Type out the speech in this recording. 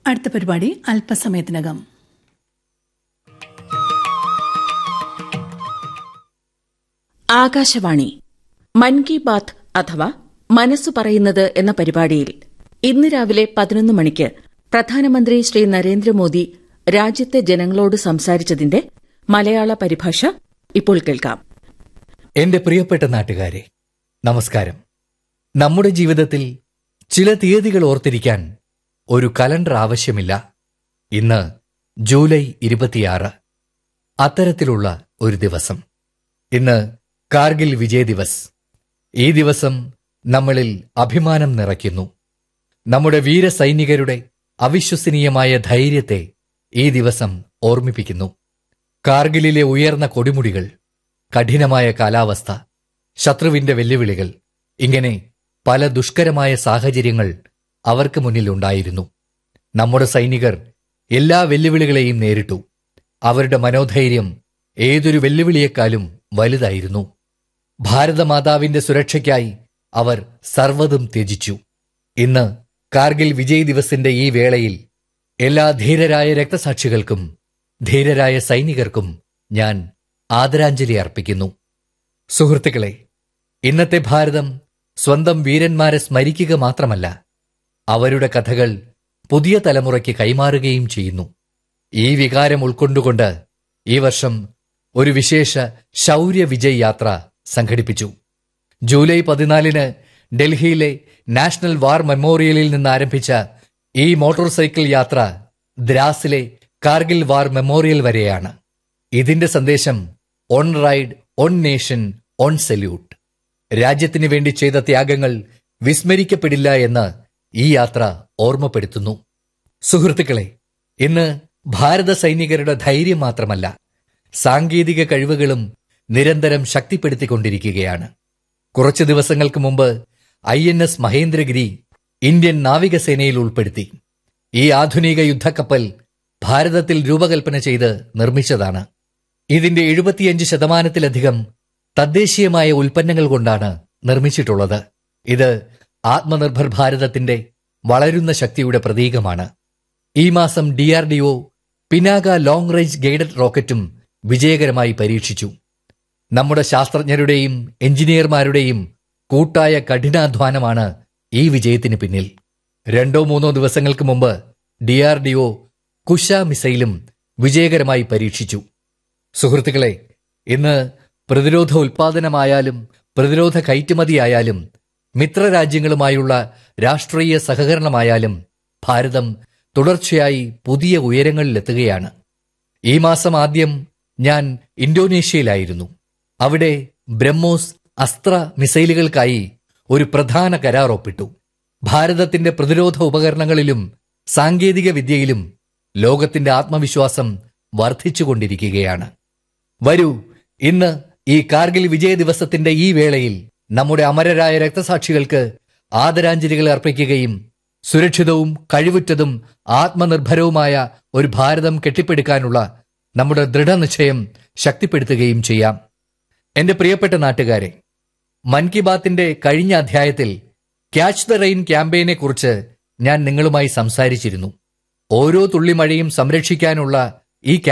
അടുത്ത പരിപാടി അല്പസമയത്തിനകം ആകാശവാണി മൻ കി ബാത്ത് അഥവാ മനസ്സു പറയുന്നത് എന്ന പരിപാടിയിൽ ഇന്ന് രാവിലെ പതിനൊന്ന് മണിക്ക് പ്രധാനമന്ത്രി ശ്രീ നരേന്ദ്രമോദി രാജ്യത്തെ ജനങ്ങളോട് സംസാരിച്ചതിന്റെ മലയാള പരിഭാഷ ഇപ്പോൾ കേൾക്കാം എന്റെ പ്രിയപ്പെട്ട നാട്ടുകാരെ നമസ്കാരം നമ്മുടെ ജീവിതത്തിൽ ചില തീയതികൾ ഓർത്തിരിക്കാൻ ഒരു കലണ്ടർ ആവശ്യമില്ല ഇന്ന് ജൂലൈ ഇരുപത്തിയാറ് അത്തരത്തിലുള്ള ഒരു ദിവസം ഇന്ന് കാർഗിൽ വിജയ് ദിവസ് ഈ ദിവസം നമ്മളിൽ അഭിമാനം നിറയ്ക്കുന്നു നമ്മുടെ വീരസൈനികരുടെ അവിശ്വസനീയമായ ധൈര്യത്തെ ഈ ദിവസം ഓർമ്മിപ്പിക്കുന്നു കാർഗിലിലെ ഉയർന്ന കൊടിമുടികൾ കഠിനമായ കാലാവസ്ഥ ശത്രുവിന്റെ വെല്ലുവിളികൾ ഇങ്ങനെ പല ദുഷ്കരമായ സാഹചര്യങ്ങൾ അവർക്ക് മുന്നിലുണ്ടായിരുന്നു നമ്മുടെ സൈനികർ എല്ലാ വെല്ലുവിളികളെയും നേരിട്ടു അവരുടെ മനോധൈര്യം ഏതൊരു വെല്ലുവിളിയെക്കാളും വലുതായിരുന്നു ഭാരതമാതാവിന്റെ സുരക്ഷയ്ക്കായി അവർ സർവ്വതും ത്യജിച്ചു ഇന്ന് കാർഗിൽ വിജയ് ദിവസിന്റെ ഈ വേളയിൽ എല്ലാ ധീരരായ രക്തസാക്ഷികൾക്കും ധീരരായ സൈനികർക്കും ഞാൻ ആദരാഞ്ജലി അർപ്പിക്കുന്നു സുഹൃത്തുക്കളെ ഇന്നത്തെ ഭാരതം സ്വന്തം വീരന്മാരെ സ്മരിക്കുക മാത്രമല്ല അവരുടെ കഥകൾ പുതിയ തലമുറയ്ക്ക് കൈമാറുകയും ചെയ്യുന്നു ഈ വികാരം ഉൾക്കൊണ്ടുകൊണ്ട് ഈ വർഷം ഒരു വിശേഷ ശൗര്യ വിജയ് യാത്ര സംഘടിപ്പിച്ചു ജൂലൈ പതിനാലിന് ഡൽഹിയിലെ നാഷണൽ വാർ മെമ്മോറിയലിൽ നിന്ന് ആരംഭിച്ച ഈ മോട്ടോർ സൈക്കിൾ യാത്ര ദ്രാസിലെ കാർഗിൽ വാർ മെമ്മോറിയൽ വരെയാണ് ഇതിന്റെ സന്ദേശം one ride one nation one salute രാജ്യത്തിന് വേണ്ടി ചെയ്ത ത്യാഗങ്ങൾ വിസ്മരിക്കപ്പെടില്ല എന്ന് ഈ യാത്ര ഓർമ്മപ്പെടുത്തുന്നു സുഹൃത്തുക്കളെ ഇന്ന് ഭാരത സൈനികരുടെ ധൈര്യം മാത്രമല്ല സാങ്കേതിക കഴിവുകളും നിരന്തരം ശക്തിപ്പെടുത്തിക്കൊണ്ടിരിക്കുകയാണ് കുറച്ചു ദിവസങ്ങൾക്ക് മുമ്പ് I N S Mahendragiri Indian നാവികസേനയിൽ ഉൾപ്പെടുത്തി ഈ ആധുനിക യുദ്ധക്കപ്പൽ ഭാരതത്തിൽ രൂപകൽപ്പന ചെയ്ത് നിർമ്മിച്ചതാണ് ഇതിന്റെ എഴുപത്തിയഞ്ച് ശതമാനത്തിലധികം തദ്ദേശീയമായ ഉൽപ്പന്നങ്ങൾ കൊണ്ടാണ് നിർമ്മിച്ചിട്ടുള്ളത് ഇത് ആത്മനിർഭർ ഭാരതത്തിന്റെ വളരുന്ന ശക്തിയുടെ പ്രതീകമാണ് ഈ മാസം DRDO Pinaka long range guided റോക്കറ്റും വിജയകരമായി പരീക്ഷിച്ചു നമ്മുടെ ശാസ്ത്രജ്ഞരുടെയും എഞ്ചിനീയർമാരുടെയും കൂട്ടായ കഠിനാധ്വാനമാണ് ഈ വിജയത്തിന് പിന്നിൽ രണ്ടോ മൂന്നോ ദിവസങ്ങൾക്ക് മുമ്പ് ഡിആർഡിഒ കുശ മിസൈലും വിജയകരമായി പരീക്ഷിച്ചു സുഹൃത്തുക്കളെ ഇന്ന് പ്രതിരോധ ഉൽപാദനമായാലും പ്രതിരോധ കയറ്റുമതിയായാലും മിത്രരാജ്യങ്ങളുമായുള്ള രാഷ്ട്രീയ സഹകരണമായാലും ഭാരതം തുടർച്ചയായി പുതിയ ഉയരങ്ങളിലെത്തുകയാണ് ഈ മാസം ആദ്യം ഞാൻ ഇന്തോനേഷ്യയിലായിരുന്നു അവിടെ ബ്രഹ്മോസ് അസ്ത്ര മിസൈലുകൾക്കായി ഒരു പ്രധാന കരാർ ഒപ്പിട്ടു ഭാരതത്തിന്റെ പ്രതിരോധ ഉപകരണങ്ങളിലും സാങ്കേതിക വിദ്യയിലും ലോകത്തിന്റെ ആത്മവിശ്വാസം വർദ്ധിച്ചുകൊണ്ടിരിക്കുകയാണ് വരൂ ഇന്ന് ഈ കാർഗിൽ വിജയ ദിവസത്തിന്റെ ഈ വേളയിൽ നമ്മുടെ അമരരായ രക്തസാക്ഷികൾക്ക് ആദരാഞ്ജലികൾ അർപ്പിക്കുകയും സുരക്ഷിതവും കഴിവുറ്റതും ആത്മനിർഭരവുമായ ഒരു ഭാരതം കെട്ടിപ്പടുക്കാനുള്ള നമ്മുടെ ദൃഢനിശ്ചയം ശക്തിപ്പെടുത്തുകയും ചെയ്യാം എന്റെ പ്രിയപ്പെട്ട നാട്ടുകാരെ മൻ കി ബാത്തിന്റെ കഴിഞ്ഞ അധ്യായത്തിൽ ക്യാച്ച് ദ റെയിൻ ക്യാമ്പയിനെ കുറിച്ച് ഞാൻ നിങ്ങളുമായി സംസാരിച്ചിരുന്നു ഓരോ തുള്ളിമഴയും സംരക്ഷിക്കാനുള്ള ഈ